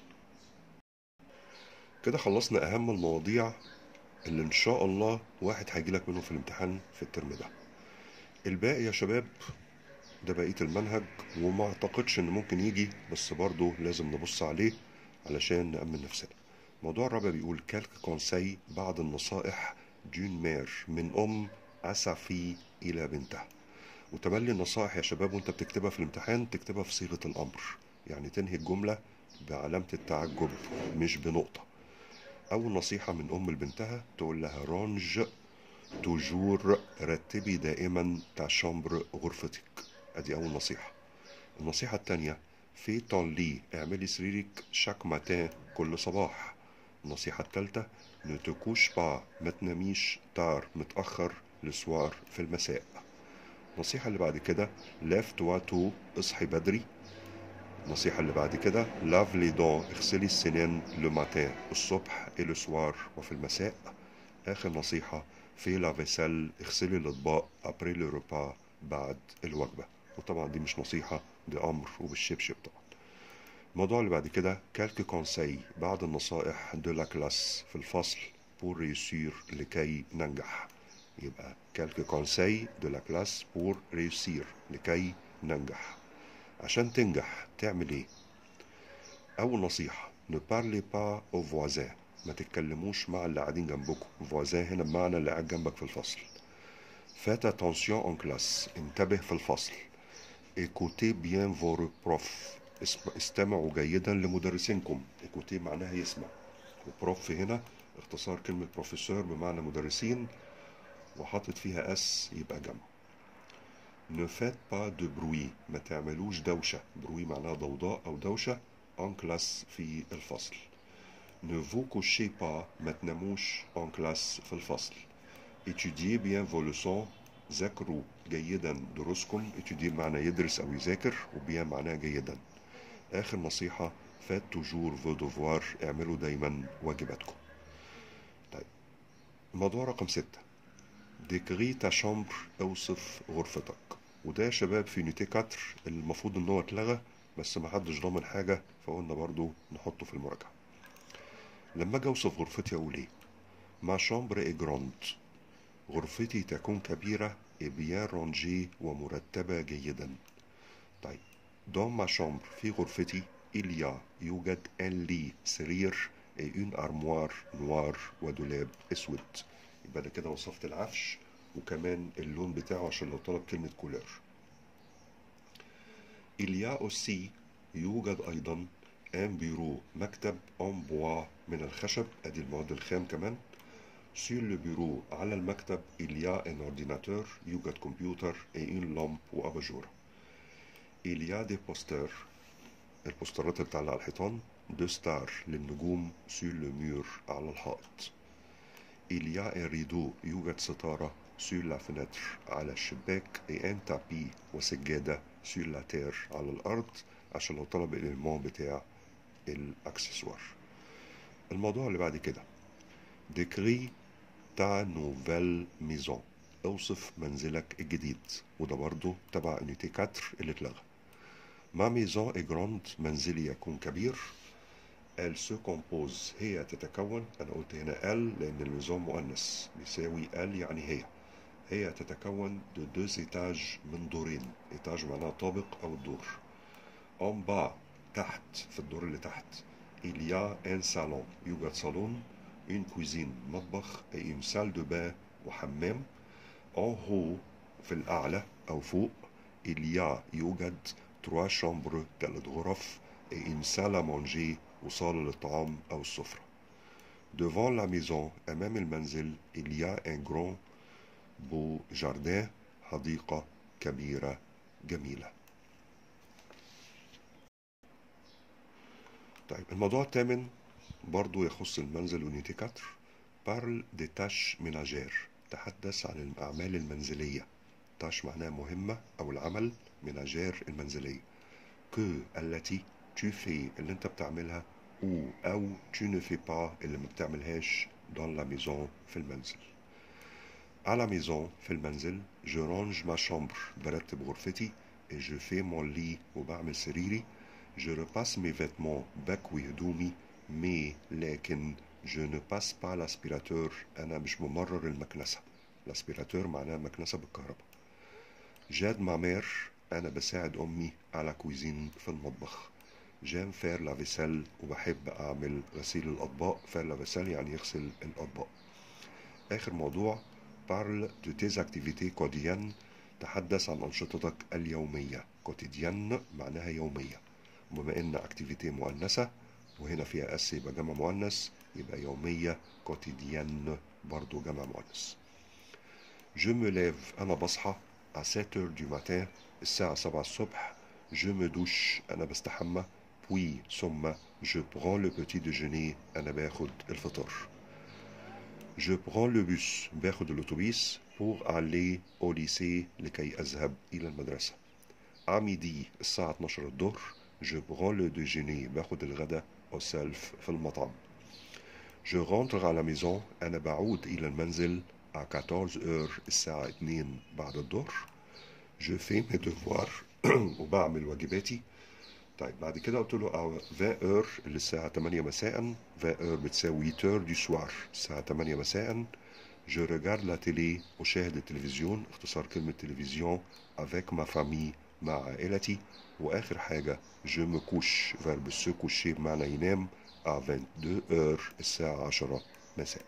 [SPEAKER 1] كده خلصنا أهم المواضيع اللي إن شاء الله واحد هيجيلك منه في الامتحان في الترم ده الباقي يا شباب ده بقية المنهج وما اعتقدش ان ممكن يجي بس برضه لازم نبص عليه علشان نأمن نفسنا الموضوع الرابع بيقول كالك كونساي بعض النصائح دون مير من أم أسافي إلى بنتها وتملي النصائح يا شباب وانت بتكتبها في الامتحان تكتبها في صيغة الأمر يعني تنهي الجملة بعلامة التعجب مش بنقطة أول نصيحة من أم لبنتها تقول لها رانج توجور رتبي دائما تا شامبر غرفتك ادي اول نصيحة النصيحة التانية في طون لي اعملي سريرك شاك ماتان كل صباح النصيحة التالتة نتكوش با ما تناميش تار متأخر لسوار في المساء النصيحة اللي بعد كده لاف توا تو اصحي بدري النصيحة اللي بعد كده لاف لي دون اغسلي السنان لو ماتان الصبح et le soir وفي المساء آخر نصيحة في لافيسيل اغسلي الاطباق ابري لو ريبا بعد الوجبه وطبعا دي مش نصيحه دي امر وبالشبشب طبعا الموضوع اللي بعد كده كالك كونساي بعض النصائح دو لا كلاس في الفصل بور ريوسير لكي ننجح يبقى كالك كونساي دو لا كلاس بور ريوسير لكي ننجح عشان تنجح تعمل ايه اول نصيحه ne parlez pas aux voisins ما تتكلموش مع اللي قاعدين جنبكم فوازان هنا بمعنى اللي قاعد جنبك في الفصل فات attention en classe انتبه في الفصل écoutez bien vos profs استمعوا جيدا لمدرسينكم écoutez معناها يسمع وبروف هنا اختصار كلمة بروفيسور بمعنى مدرسين وحاطط فيها اس يبقى جمع ne faites pas de bruit ما تعملوش دوشة بروي معناها ضوضاء أو دوشة en classe في الفصل Ne vous couchez pas ما تناموش en classe في الفصل Étudiez bien vos leçons ذاكروا جيدا دروسكم étudier معنى يدرس أو يذاكر وبيان معناها جيدا آخر نصيحة فات توجور فو دوفوار اعملوا دايما واجباتكم طيب الموضوع رقم ستة ديكري تا شامبر اوصف غرفتك وده يا شباب في نيتي كاتر المفروض ان هو اتلغى بس محدش ضامن حاجة فقلنا برضو نحطه في المراجعة لما اجي اوصف غرفتي اقول ايه ما شامبر اي جراند غرفتي تكون كبيرة اي بيان رونجي ومرتبة جيدا طيب دون ما شامبر في غرفتي إليا يوجد ان لي سرير اي اون ارموار نوار ودولاب اسود يبقى انا كده وصفت العفش وكمان اللون بتاعه عشان لو طلب كلمة كولر إليا أوسي يوجد أيضا ان بيرو مكتب اون بوا من الخشب ادي المواد الخام كمان سير لو بيرو على المكتب إليا ان اورديناتور يوجد كمبيوتر اي اون لامب واباجوره إليا دي بوستر البوسترات اللي بتعلق على الحيطان دو ستار للنجوم سير لو ميور على الحائط إليا ان ريدو يوجد ستارة سير لا فينتر على الشباك اي ان تابي وسجادة سير لا تير على الأرض عشان لو طلب الإلمان بتاع الأكسسوار الموضوع اللي بعد كده décris ta nouvelle maison اوصف منزلك الجديد وده برضه تبع unité 4 اللي اتلغى ما maison est grande منزلي يكون كبير elle se compose هي تتكون انا قلت هنا elle لان الميزون مؤنث بيساوي elle يعني هي هي تتكون de deux étages من دورين étage معناها طابق او الدور en bas تحت في الدور اللي تحت il y a un salon يوجد صالون une cuisine مطبخ et une salle de bain وحمام en haut في الأعلى أو فوق il y a يوجد trois chambres ثلاث غرف et une salle à manger وصالة للطعام أو السفرة devant la maison أمام المنزل il y a un grand beau jardin حديقة كبيرة جميلة طيب الموضوع الثامن برضو يخص المنزل ونيتي 4 parle des tâches ménagères تحدث عن الأعمال المنزلية تاش معناها مهمة أو العمل ménagère المنزلية que التي tu fais اللي انت بتعملها ou أو tu ne fais pas اللي ما بتعملهاش dans la maison في المنزل à la maison في المنزل je range ma chambre برتب غرفتي et je fais mon lit وبعمل سريري je repasse mes vêtements بكوي هدومي mais لكن je ne passe pas l'aspirateur أنا مش ممرر المكنسة l'aspirateur معناه مكنسة بالكهرباء جاد ما مير أنا بساعد أمي على كويزين في المطبخ جام فير لا فيسيل وبحب أعمل غسيل الأطباق فير لا فيسيل يعني يغسل الأطباق آخر موضوع parle de tes activités quotidiennes تحدث عن أنشطتك اليومية quotidien معناها يومية وبما إن activité مؤنثة وهنا فيها اس يبقى جمع مؤنث يبقى يومية quotidienne برضو جمع مؤنث Je me lève أنا بصحى à 7 heures du matin الساعة 7 الصبح Je me douche أنا بستحمى puis ثم je prends le petit déjeuner أنا باخد الفطار Je prends le bus باخد الأتوبيس pour aller au lycée لكي أذهب إلى المدرسة à midi الساعة 12 الظهر je prends le déjeuner باخد الغداء au self في المطعم je rentre à la maison أنا بعود إلى المنزل à 14 heures الساعة 2 بعد الظهر je fais mes devoirs وبعمل واجباتي طيب بعد كده قلت له à 20 heures اللي الساعة 8 مساء 20 heures بتساوي 8 heures du soir الساعة 8 مساء je regarde la télé أشاهد التلفزيون اختصار كلمة تلفزيون avec ma famille مع عائلتي وآخر حاجة je me couche verbe se coucher بمعنى ينام à 22 heures الساعة 10 مساء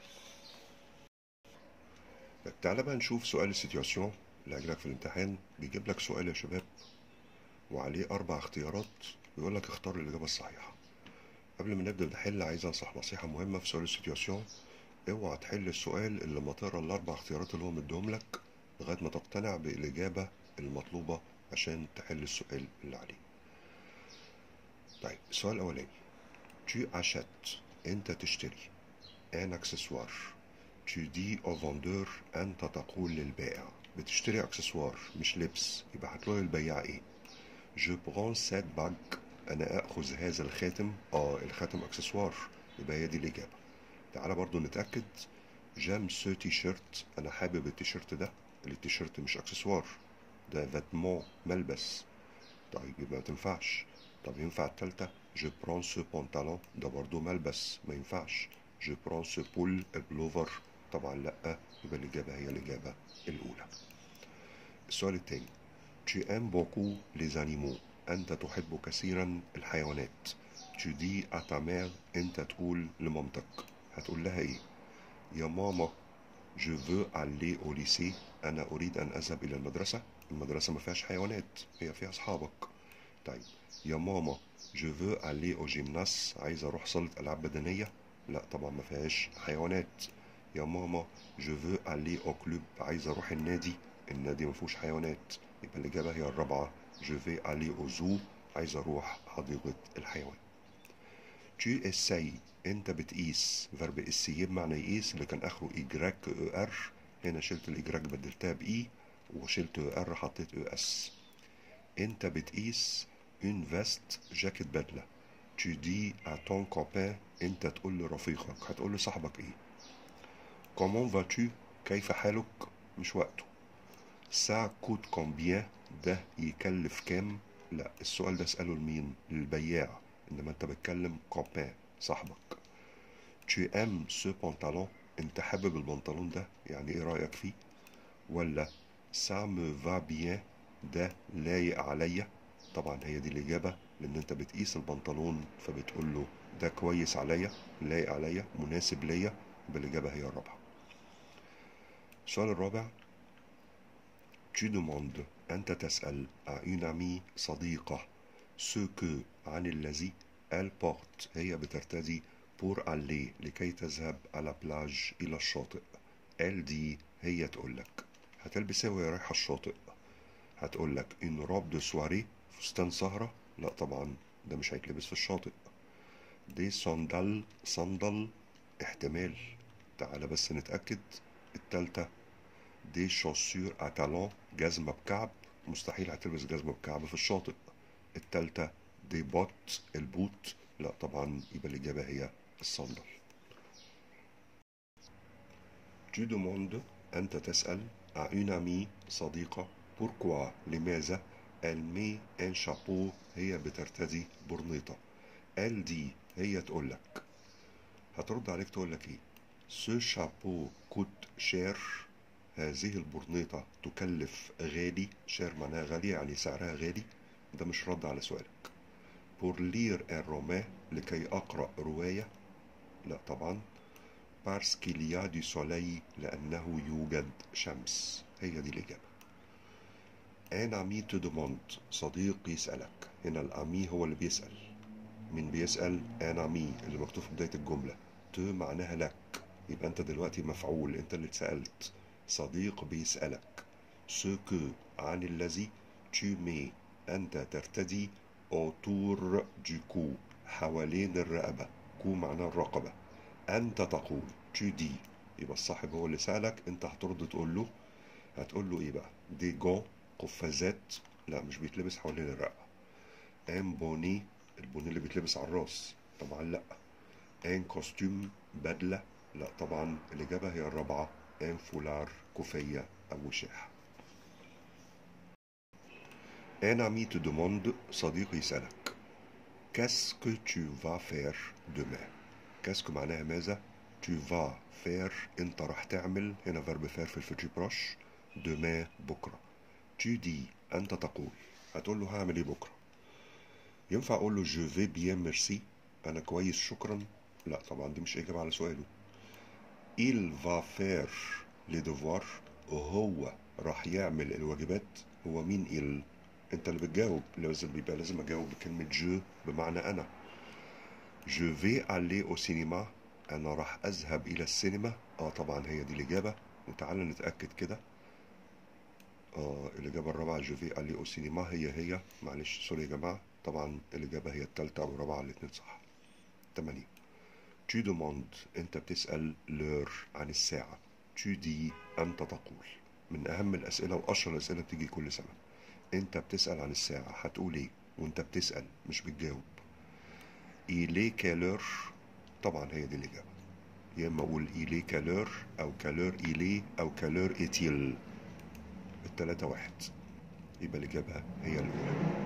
[SPEAKER 1] طيب تعالى بقى نشوف سؤال السيتواسيون اللي هيجيلك في الامتحان بيجيب لك سؤال يا شباب وعليه أربع اختيارات ويقول لك اختار الإجابة الصحيحة قبل ما نبدأ نحل عايز أنصح نصيحة مهمة في سؤال السيتواسيون اوعى تحل السؤال اللي لما تقرا الأربع اختيارات اللي هو مديهم لك لغاية ما تقتنع بالإجابة المطلوبة عشان تحل السؤال اللي عليه طيب السؤال الأولاني tu achètes أنت تشتري un accessoire tu dis au vendeur أنت تقول للبائع بتشتري اكسسوار مش لبس يبقى هتقول للبياع ايه je prends cette bague أنا أخذ هذا الخاتم اه الخاتم اكسسوار يبقى هي دي الإجابة تعالى برضو نتأكد جام سو تي شيرت أنا حابب التيشيرت ده التيشيرت مش اكسسوار ده فيتمون ملبس طيب يبقى ما تنفعش طب ينفع التالتة جو برون سو بونتالون ده برضو ملبس ما ينفعش جو برون سو بول البلوفر طبعا لا يبقى الإجابة هي الإجابة الأولى السؤال التاني tu aimes beaucoup les animaux أنت تحب كثيرا الحيوانات tu dis à ta mère أنت تقول لمامتك هتقول لها إيه يا ماما je veux aller au lycée أنا أريد أن أذهب إلى المدرسة المدرسة ما فيهاش حيوانات هي فيها أصحابك طيب يا ماما je veux aller au gymnase عايز أروح صالة ألعاب بدنية لا طبعا ما فيهاش حيوانات يا ماما je veux aller au club عايز أروح النادي النادي ما فيهوش حيوانات يبقى الإجابة هي الرابعة je vais aller au zoo عايز أروح حديقة الحيوان tu essayes أنت بتقيس فيرب اسيي بمعنى يقيس اللي كان آخره إجراك أو إر هنا شلت الإجراك بدلتها بإي وشلت أو إر حطيت أو إس أنت بتقيس une veste جاكيت بدلة tu dis à ton copain انت تقول لرفيقك هتقول لصاحبك ايه comment vas-tu كيف حالك مش وقته ça coûte combien ده يكلف كام لا السؤال ده اسأله لمين للبياع انما انت بتكلم copain صاحبك tu aimes ce pantalon انت حابب البنطلون ده يعني ايه رأيك فيه ولا ça me va bien ده لايق عليا طبعا هي دي الإجابة لأن أنت بتقيس البنطلون فبتقول له ده كويس عليا لايق عليا مناسب ليا بالإجابة هي الرابعة السؤال الرابع tu demandes أنت تسأل à une amie صديقة ce que عن الذي elle porte هي بترتدي pour aller لكي تذهب على بلاج إلى الشاطئ elle dit هي تقول لك هتلبس ايه وهي رايحة الشاطئ هتقول لك une robe de soirée فستان سهرة لا طبعا ده مش هيتلبس في الشاطئ دي صندل صندل احتمال تعالى بس نتأكد التالتة دي شوسير اتالون جزمة بكعب مستحيل هتلبس جزمة بكعب في الشاطئ التالتة دي بوت البوت لا طبعا يبقى الإجابة هي الصندل Tu demandes أنت تسأل à une amie صديقة pourquoi لماذا elle met un chapeau هي بترتدي برنيطة elle dit هي تقول لك هترد عليك تقول لك ايه ce chapeau coûte cher هذه البرنيطة تكلف غالي شير معناها غالية يعني سعرها غالي ده مش رد على سؤالك pour lire un roman لكي أقرأ رواية لا طبعا parce qu'il y a du soleil لأنه يوجد شمس هي دي الإجابة un ami te demande صديق يسألك هنا الأمي هو اللي بيسأل مين بيسأل un ami اللي مكتوب في بداية الجملة te معناها لك يبقى أنت دلوقتي مفعول أنت اللي اتسألت صديق بيسألك ce que عن الذي tu mets أنت ترتدي autour du cou حوالين الرقبة كو معناه الرقبة أنت تقول tu dis يبقى الصاحب هو اللي سألك أنت هترد تقول له هتقول له إيه بقى دي جون قفازات لا مش بيتلبس حوالين الرقبة ان بوني البوني اللي بيتلبس على الراس طبعا لا ان كوستيوم بدلة لا طبعا الإجابة هي الرابعة ان فولار كوفية أو وشاح Un ami te demande صديق يسألك Qu'est-ce que tu vas faire demain Qu'est-ce que معناها ماذا Tu vas faire أنت راح تعمل هنا verbe faire في الفيتشي بروش demain بكرة Tu dis أنت تقول هتقول له هعمل إيه بكرة ينفع أقول له je vais bien merci أنا كويس شكرا لا طبعا دي مش إجابة على سؤاله il va faire les devoirs هو راح يعمل الواجبات هو مين il انت اللي بتجاوب لازم بيبقى لازم اجاوب بكلمة جو بمعنى انا je vais aller au cinéma انا راح اذهب الى السينما اه طبعا هي دي الاجابة وتعالى نتأكد كده اه الاجابة الرابعة je vais aller au cinéma هي هي معلش سوري يا جماعة طبعا الاجابة هي التالتة والرابعة الاتنين صح تمانية tu demandes انت بتسأل لور عن الساعة tu dis انت تقول من اهم الاسئلة واشهر الاسئلة بتيجي كل سنة انت بتسأل عن الساعة هتقول ايه وانت بتسأل مش بتجاوب إيلي كالور طبعا هي دي الإجابة يا إما أقول إيلي كالور أو كالور إيلي أو كالور إتيل التلاتة واحد يبقى الإجابة هي الأولى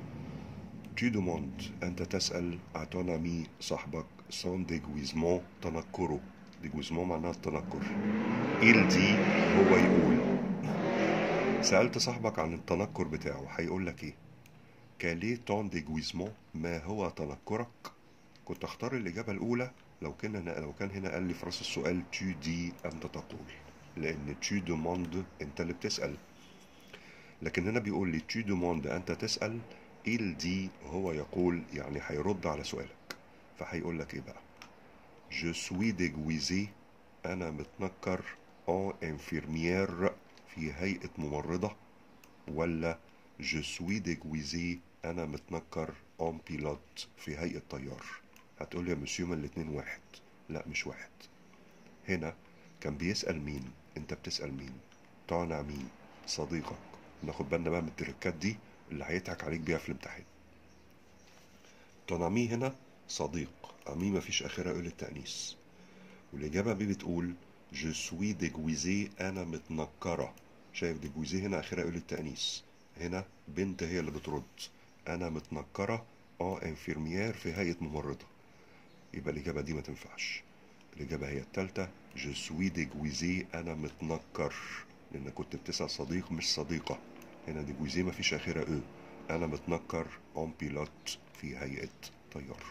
[SPEAKER 1] Tu demandes أنت تسأل à ton ami صاحبك son déguisement تنكره déguisement معناها التنكر il dit هو يقول سألت صاحبك عن التنكر بتاعه هيقول لك ايه كالي تون ديجويزمون ما هو تنكرك كنت اختار الإجابة الأولى لو كان هنا لو كان هنا قال لي في راس السؤال tu دي أنت تقول لأن tu demandes أنت اللي بتسأل لكن هنا بيقول لي tu demandes أنت تسأل il دي هو يقول يعني هيرد على سؤالك فهيقول لك إيه بقى je suis déguisé أنا متنكر en infirmière في هيئة ممرضة ولا je suis déguisé أنا متنكر en pilote في هيئة طيار هتقول لي يا مسيو ما الاتنين واحد لا مش واحد هنا كان بيسأل مين انت بتسأل مين طعنع مين صديقك ناخد بالنا بقى من التركات دي اللي هيضحك عليك بيها في الامتحان ton ami هنا صديق أمي مفيش آخرها يقول التأنيث والإجابة بي بتقول je suis déguisé أنا متنكرة شايف déguisé هنا آخرها يقول التأنيث هنا بنت هي اللي بترد أنا متنكرة اه انفيرميير في هيئة ممرضة يبقى الإجابة دي ما تنفعش الإجابة هي التالتة je suis déguisé أنا متنكر لأن كنت بتسأل صديق مش صديقة هنا déguisé مفيش آخرها أو أنا متنكر اون بيلوت في هيئة طيار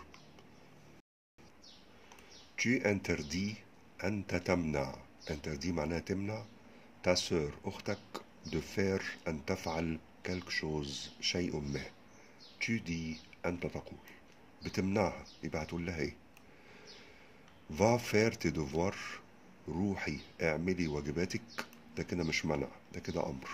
[SPEAKER 1] tu interdis أنت تمنع interdit معناها تمنع ta sœur أختك de faire أن تفعل quelque chose شيء ما tu dis أنت تقول بتمنعها يبقى هتقول لها إيه va faire tes devoirs روحي اعملي واجباتك ده كده مش منع ده كده أمر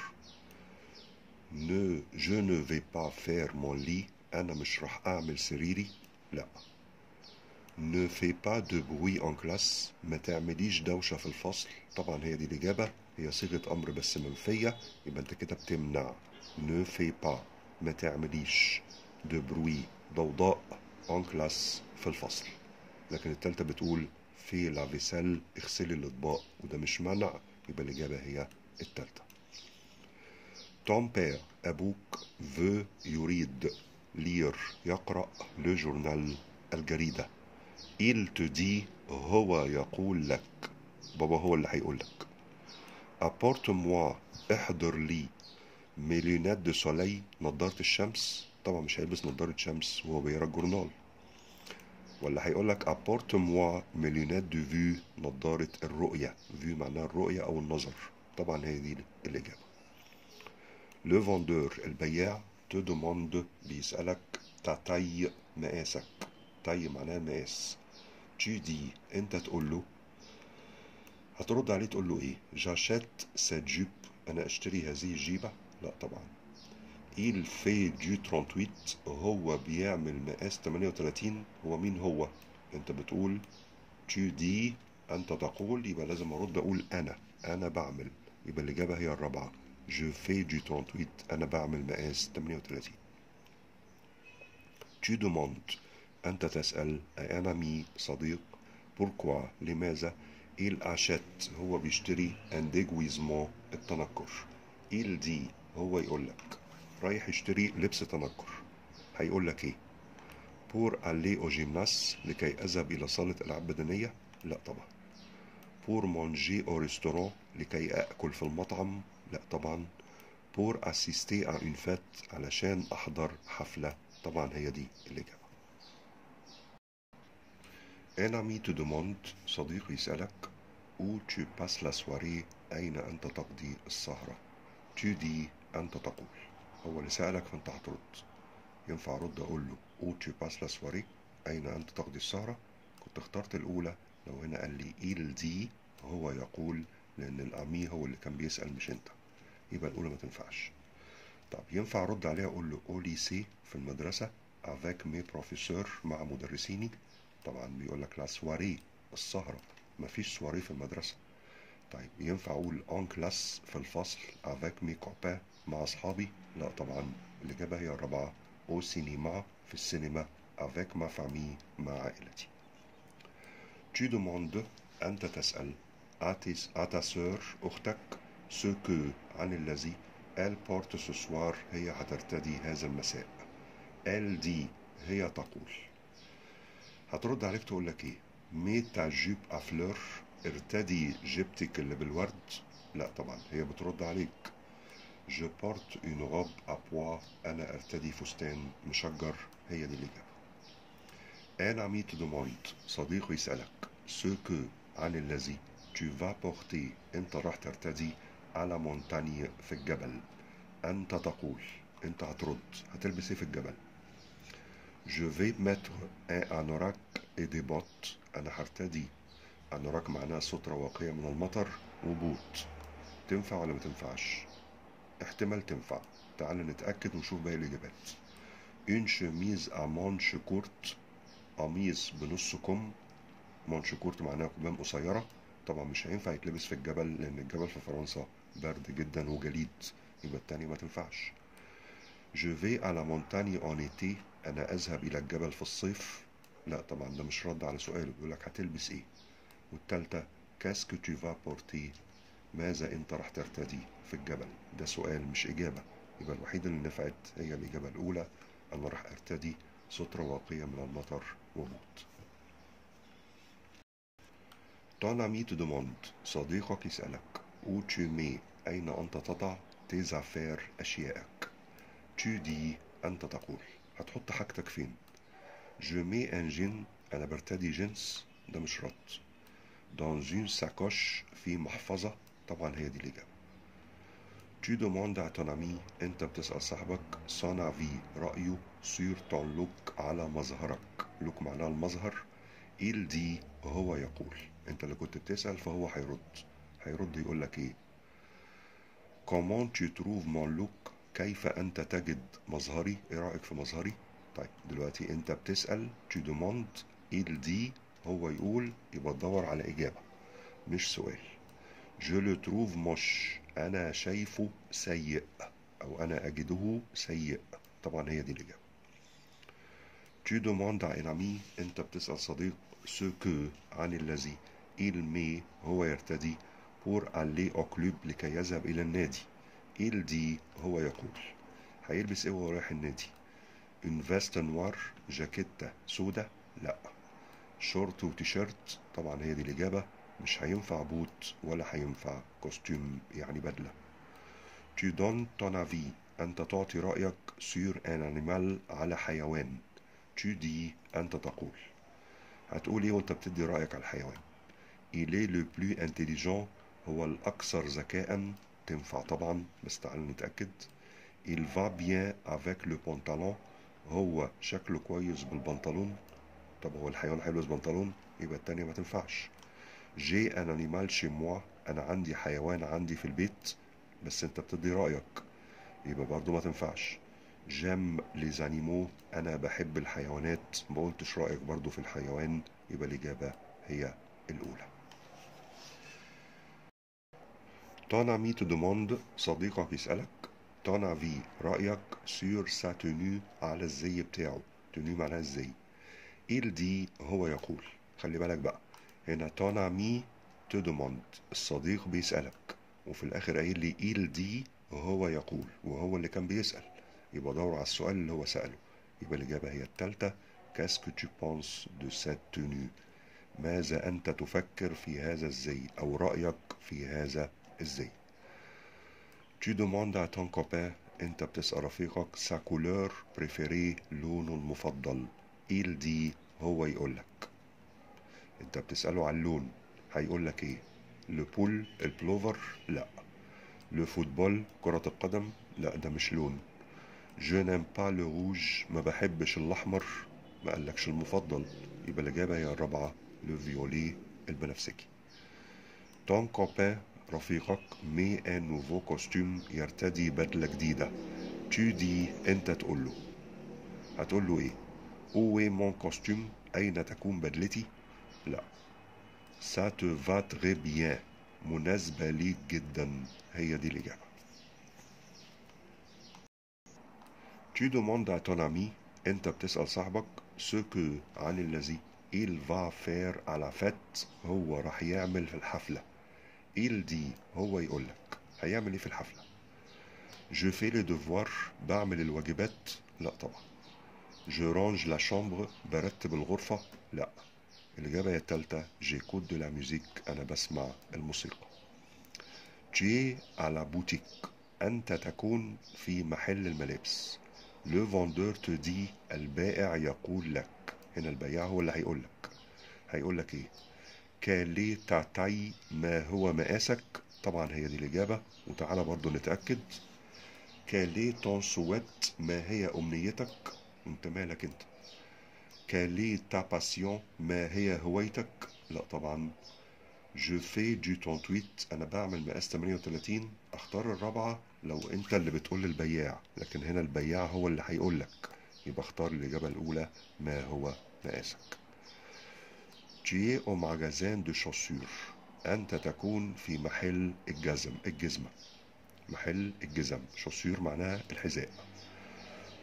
[SPEAKER 1] ne je ne vais pas faire mon lit أنا مش راح أعمل سريري لا ne fais pas de bruit en classe ما تعمليش دوشة في الفصل طبعا هي دي الإجابة هي صيغة أمر بس منفية يبقى أنت كده بتمنع ne fais pas ما تعمليش de bruit ضوضاء en classe في الفصل لكن التالتة بتقول في لا فيسيل اغسلي الأطباق وده مش منع يبقى الإجابة هي التالتة ton père أبوك veut يريد lire يقرأ le journal الجريدة il te dit هو يقول لك بابا هو اللي هيقول لك apporte moi احضر لي mes lunettes de soleil نضارة الشمس طبعا مش هيلبس نضارة شمس وهو بيقرا الجورنال ولا هيقول لك apporte moi mes lunettes de vue نضارة الرؤية vue معناها الرؤية أو النظر طبعا هي دي الإجابة le vendeur البياع te demande بيسألك ta taille مقاسك taille معناها مقاس tu dis انت تقول له هترد عليه تقول له ايه j'achète cette jupe انا اشتري هذه الجيبة لا طبعا il fait du 38 هو بيعمل مقاس 38 هو مين هو انت بتقول tu dis انت تقول يبقى لازم ارد اقول انا انا بعمل يبقى الاجابة هي الرابعة je fais du 38 انا بعمل مقاس 38 tu demandes أنت تسأل أنا مي صديق pourquoi لماذا il achète هو بيشتري un déguisement التنكر il dit هو يقول لك رايح يشتري لبس تنكر هيقول لك ايه pour aller au gymnase لكي أذهب إلى صالة ألعاب بدنية لا طبعا pour manger au restaurant لكي أأكل في المطعم لا طبعا pour assister à une fête علشان أحضر حفلة طبعا هي دي الإجابة Un ami te demande صديق يسألك où tu passes la soirée أين أنت تقضي السهرة tu dis أنت تقول هو اللي سألك فأنت هترد ينفع أرد أقول له où tu passes la soirée أين أنت تقضي السهرة كنت اخترت الأولى لو هنا قال لي il dit هو يقول لأن الأمي هو اللي كان بيسأل مش أنت يبقى الأولى ما تنفعش طب ينفع أرد عليها أقول له au lycée في المدرسة avec mes professeurs مع مدرسيني طبعا بيقول لك لا سواري السهرة مفيش سواري في المدرسة طيب ينفع أقول اون كلاس في الفصل افيك مي كوبا مع أصحابي لا طبعا الإجابة هي الرابعة أو سينما في السينما افيك ما فامي مع عائلتي tu demandes أنت تسأل à ta sœur أختك ce que عن الذي elle porte ce soir هي هترتدي هذا المساء elle dit هي تقول هترد عليك تقول لك ايه مي تا جيب افلور ارتدي جيبتك اللي بالورد لا طبعا هي بترد عليك جو بورت اون روب ابوا انا ارتدي فستان مشجر هي دي الاجابه ان امي تو دوموند صديق يسالك سو كو عن الذي tu vas porter انت راح ترتدي على مونتاني في الجبل انت تقول انت هترد هتلبس ايه في الجبل Je vais mettre un anorak et des bottes. أنا هرتدي anorak معناها سترة واقية من المطر وبوت. تنفع ولا ما تنفعش؟ احتمال تنفع. تعال نتأكد ونشوف باقي الإجابات. Une chemise à manches courtes. قميص بنص كم. مانش كورت معناها كمام قصيرة. طبعا مش هينفع يتلبس في الجبل لأن الجبل في فرنسا برد جدا وجليد. يبقى التانية ما تنفعش. Je vais à la montagne en été أنا أذهب إلى الجبل في الصيف لا طبعا ده مش رد على سؤاله بيقول لك هتلبس إيه والتالتة كاسكو tu vas porter ماذا أنت راح ترتدي في الجبل ده سؤال مش إجابة يبقى الوحيدة اللي نفعت هي الإجابة الأولى أنا راح أرتدي سترة واقية من المطر وبوت Ton ami te demande صديقك يسألك où tu mets أين أنت تضع tes affaires أشيائك tu dis أنت تقول هتحط حاجتك فين je mets un jean أنا برتدي جنس ده مش رد dans une sacoche في محفظة طبعا هي دي الإجابة tu demandes à ton ami أنت بتسأل صاحبك son avis رأيه sur ton look على مظهرك look معناه المظهر il dit هو يقول أنت اللي كنت بتسأل فهو هيرد هيرد يقول لك إيه comment tu trouves mon look كيف أنت تجد مظهري إيه رأيك في مظهري طيب دلوقتي أنت بتسأل tu demandes il dit هو يقول يبقى تدور على إجابة مش سؤال je le trouve moche أنا شايفه سيء أو أنا أجده سيء طبعا هي دي الإجابة tu demandes à un ami أنت بتسأل صديق ce que عن الذي il met هو يرتدي pour aller au club لكي يذهب إلى النادي il dit هو يقول هيلبس إيه وهو رايح النادي une veste noire جاكيتة سودة لا شورت وتيشيرت طبعا هي دي الإجابة مش هينفع بوت ولا هينفع كوستيوم يعني بدلة tu donnes ton avis أنت تعطي رأيك sur un animal على حيوان tu dis أنت تقول هتقول إيه وأنت بتدي رأيك على الحيوان il est le plus intelligent هو الأكثر ذكاء تنفع طبعا بس تعال نتأكد il va bien avec le pantalon هو شكله كويس بالبنطلون طب هو الحيوان هيلبس بنطلون يبقى التانية ما تنفعش جي ان انيمال شي موا انا عندي حيوان عندي في البيت بس انت بتدي رايك يبقى برضه ما تنفعش جام ليزانيمو انا بحب الحيوانات ما قلتش رايك برضه في الحيوان يبقى الاجابه هي الاولى ton ami te demande صديقك يسألك ton avis رأيك sur sa tenue على الزي بتاعه tenue معناها الزي il dit هو يقول خلي بالك بقى هنا ton ami te demande الصديق بيسألك وفي الآخر قايل لي il dit هو يقول وهو اللي كان بيسأل يبقى دور على السؤال اللي هو سأله يبقى الإجابة هي التالتة qu'est-ce que tu penses de cette tenue ماذا أنت تفكر في هذا الزي أو رأيك في هذا الزي tu demandes à ton copain أنت بتسأل رفيقك sa couleur préférée لونه المفضل il dit هو يقول لك انت بتسأله عن اللون هيقول لك ايه لو بول البلوفر لا لو فوتبول كرة القدم لا ده مش لون جو نيم با لو روج ما بحبش الاحمر ما قالكش المفضل يبقى الاجابه هي الرابعه لو فيولي البنفسجي تون كوبان رفيقك مي ان نوفو كوستيوم يرتدي بدله جديده تو دي انت تقول له هتقول له ايه اوي مون كوستيوم اين تكون بدلتي لا ça te va très bien مناسبة ليك جدا هي دي الإجابة tu demandes à ton ami أنت بتسأل صاحبك ce que عن الذي il va faire à la fête هو راح يعمل في الحفلة il dit هو يقول لك هيعمل ايه في الحفلة je fais les devoirs بعمل الواجبات لا طبعا je range la chambre برتب الغرفة لا الإجابة هي التالتة جيكوت دو لا ميوزيك أنا بسمع الموسيقى tu es à la boutique أنت تكون في محل الملابس لو فوندور te dit البائع يقول لك هنا البياع هو اللي هيقول لك هيقول لك ايه كالي تاتاي ما هو مقاسك طبعا هي دي الإجابة وتعالى برضو نتأكد كالي تون سويت ما هي أمنيتك انت مالك انت كالي تا باسيون ما هي هوايتك لا طبعا جو في دو 38 انا بعمل مقاس 38 اختار الرابعه لو انت اللي بتقول للبياع لكن هنا البياع هو اللي هيقول لك يبقى اختار الاجابه الاولى ما هو مقاسك tu es au magasin de chaussures انت تكون في محل الجزم الجزمه محل الجزم chaussure معناها الحذاء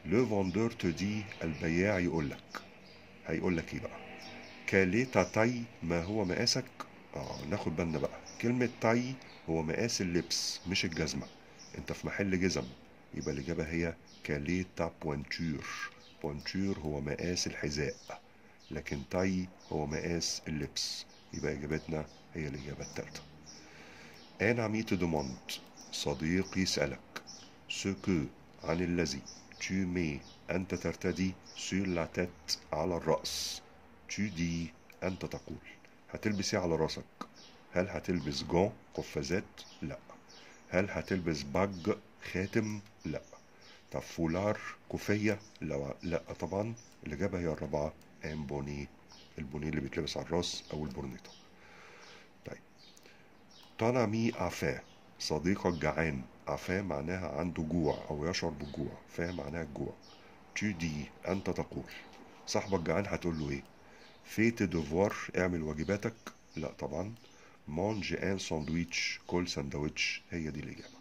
[SPEAKER 1] لو فوندور te dit البياع يقول لك هيقول لك ايه بقى كالي تا تاي ما هو مقاسك اه ناخد بالنا بقى كلمة تاي هو مقاس اللبس مش الجزمة انت في محل جزم يبقى الإجابة هي كالي تا بوانتور بوانتور هو مقاس الحذاء لكن تاي هو مقاس اللبس يبقى إجابتنا هي الإجابة التالتة ان عمي te demande صديق يسألك ce que عن الذي tu mets أنت ترتدي sur la tête على الرأس tu dis أنت تقول هتلبس ايه على راسك هل هتلبس جون قفازات لا هل هتلبس باج خاتم لا طب فولار كوفية لا لا طبعا الإجابة هي الرابعة ام بوني البونيه اللي بيتلبس على الراس أو البورنيطة طيب طالع مي عفاه صديقك جعان عفاه معناها عنده جوع أو يشعر بالجوع فاه معناها الجوع tu dis أنت تقول صاحبك جعان هتقول له إيه فيت دوفوار اعمل واجباتك لا طبعا مانج ان ساندويتش كل ساندويتش هي دي الإجابة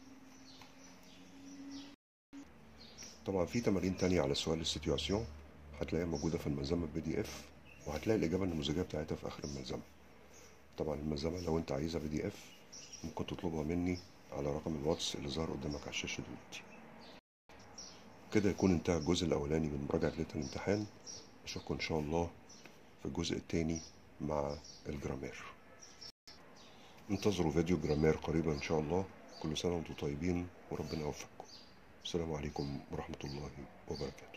[SPEAKER 1] طبعا في تمارين تانية على سؤال السيتواسيون هتلاقيها موجودة في الملزمة بي دي اف وهتلاقي الإجابة النموذجية بتاعتها في آخر الملزمة طبعا الملزمة لو أنت عايزها بي دي اف ممكن تطلبها مني على رقم الواتس اللي ظهر قدامك على الشاشة دلوقتي كده يكون انتهى الجزء الأولاني من مراجعة ليلة الامتحان أشوفكم إن شاء الله في الجزء التاني مع الجرامير انتظروا فيديو جرامير قريبا إن شاء الله كل سنة وانتم طيبين وربنا يوفقكم السلام عليكم ورحمة الله وبركاته